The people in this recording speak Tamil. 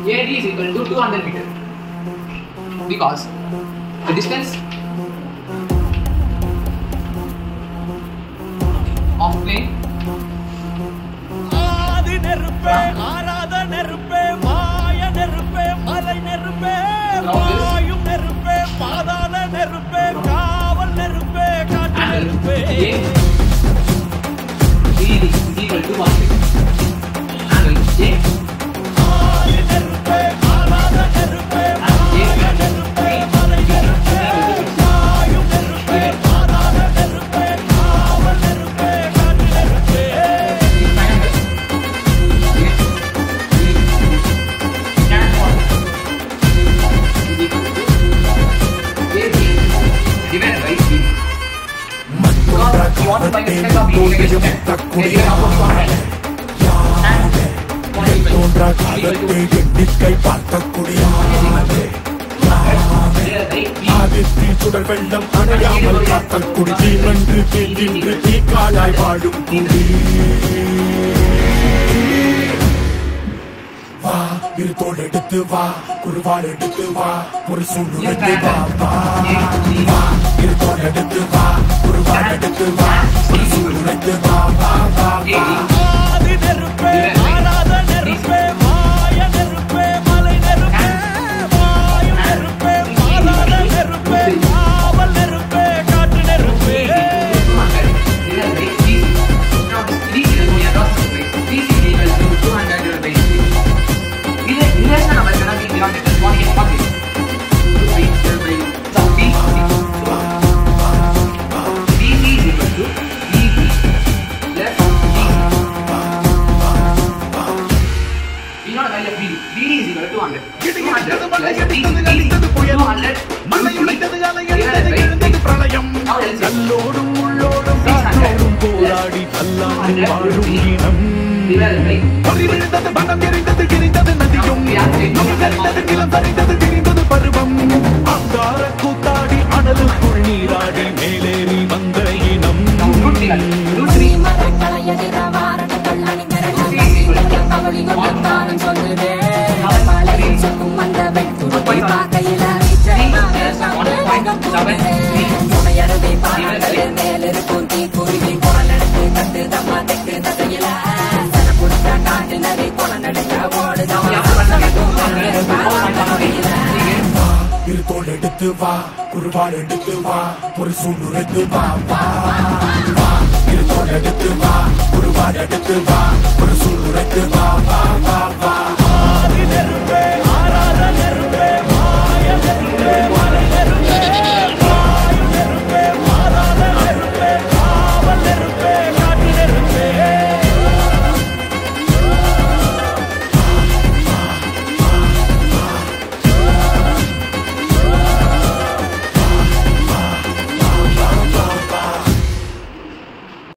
AD is equal to 200 meter because the distance of plane ஆதி நெருப்பே ஆராத நெருப்பே மாய நெருப்பே மலை நெருப்பே வாயும் நெருப்பே பாதாள நெருப்பே காவல் நெருப்பே காட்டு angle நெருப்பே A AD is equal to 1 angle A ஆதி நெருப்பே ஆராத நெருப்பே மாய நெருப்பே மலை நெருப்பே வாயும் நெருப்பே பாதாள நெருப்பே காவல் நெருப்பே காட்டு நெருப்பே தோன்றா காலத்தை எண்ணிக்கை பார்க்கக்கூடிய ஆதித்தி சுடர் வெள்ளம் அணையாமல் காக்கக்குடி தீமன்று தீங்கின்று தீக்காலாய் வாழும் குடி வா இருத்தோடு எடுத்து வா குருவாள் எடுத்து வா ஒரு சூழ்நிலை வா வா வா இருத்தோடு எடுத்து வா குருவாள் எடுத்து வா ஒரு சூழ்நிலை வா வா வா வா ஆதி நெருப்பே ஆராத நெருப்பே மாய நெருப்பே மலை நெருப்பே வாயும் நெருப்பே பாதாள நெருப்பே காவல் நெருப்பே காட்டு நெருப்பே கல்லோடும் உள்ளோடும் காற்றோடும் போராடி கல்லாடும் வாழும் இனம் பறிவிழுந்தது பணம் எரிந்தது எரிந்தது நதியும் நுகர்ந்தது நிலம் சரிந்தது திரிந்தது பருவம் அங்கார கூத்தாடி அனலுக்குள் நீராடி மேலேறி வந்த இனம் மரங்களை எதிர வாரண கல்லணி மிரட்ட கவலிகள் தானம் சொல்லுதே மலையில் சொக்கும் அந்த வெட்டுருப்பை பார்க்கையில நிச்சயமாக சந்தேகம் கூடுதே துணையருவி பாடங்களே மேலிருக்கும் தீக்குருவி குரல் எடுத்து தட்டு தம்மா தெக்கு தசையில சன கொடுத்த காட்டு நரி குளம் நடுங்க ஓடுதம் இருத்தோள் எடுத்து வா குருவாள் எடுத்து வா ஒரு சூழ்நிலைத்து வா வா வா இருத்தோள் எடுத்து வா குருவாள் எடுத்து வா ஒரு சூழ்நிலைத்து வா வா வா வா ஆதி நெருப்பே